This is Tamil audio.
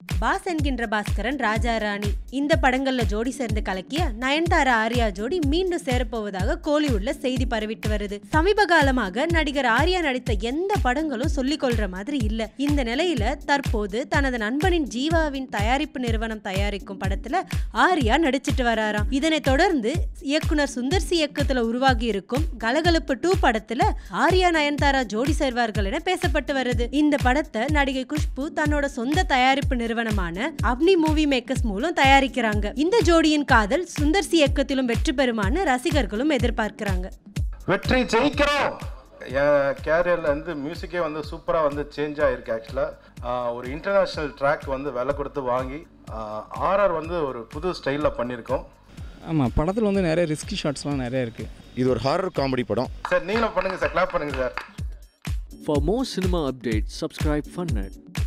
பாஸ் என்கின்ற பாஸ்கரன் ராஜா ராணி இந்த படங்கள்ல ஜோடி சேர்ந்து கலக்கிய நயன்தாரா ஆர்யா ஜோடி மீண்டும் சேரப்போவதாக கோலிவுட்ல செய்தி பரவிட்டு வருது சமீப காலமாக நடிகர் ஆர்யா நடித்த எந்த படங்களும் சொல்லிக் கொள்ற மாதிரி இல்ல இந்த நிலையில தற்போது தனது நண்பனின் ஜீவாவின் தயாரிப்பு நிறுவனம் தயாரிக்கும் படத்துல ஆர்யா நடிச்சிட்டு வராராம் இதனைத் தொடர்ந்து இயக்குனர் சுந்தர்சி இயக்கத்துல உருவாகி இருக்கும் கலகலப்பு டூ படத்துல ஆர்யா நயன்தாரா ஜோடி சேர்வார்கள் என பேசப்பட்டு வருது இந்த படத்தை நடிகை குஷ்பு தன்னோட சொந்த தயாரிப்பு நிறுவனமான அப்னி மூவி மேக்கர்ஸ் மூலம் தயாரிக்கிறாங்க இந்த ஜோடியின் காதல் சுந்தர்சி இயக்கத்திலும் வெற்றி பெறுமான்னு ரசிகர்களும் எதிர்பார்க்கிறாங்க வெற்றி ஜெயிக்கிறோம் என் கேரியரில் வந்து மியூசிக்கே வந்து சூப்பராக வந்து சேஞ்ச் ஆகிருக்கு ஆக்சுவலாக ஒரு இன்டர்நேஷ்னல் ட்ராக் வந்து விலை கொடுத்து வாங்கி ஆர்ஆர் வந்து ஒரு புது ஸ்டைலில் பண்ணியிருக்கோம் ஆமாம் படத்தில் வந்து நிறைய ரிஸ்கி ஷாட்ஸ்லாம் நிறைய இருக்குது இது ஒரு ஹாரர் காமெடி படம் சார் நீங்களும் பண்ணுங்கள் சார் கிளாப் பண்ணுங்கள் sir For more cinema updates, subscribe FunNet.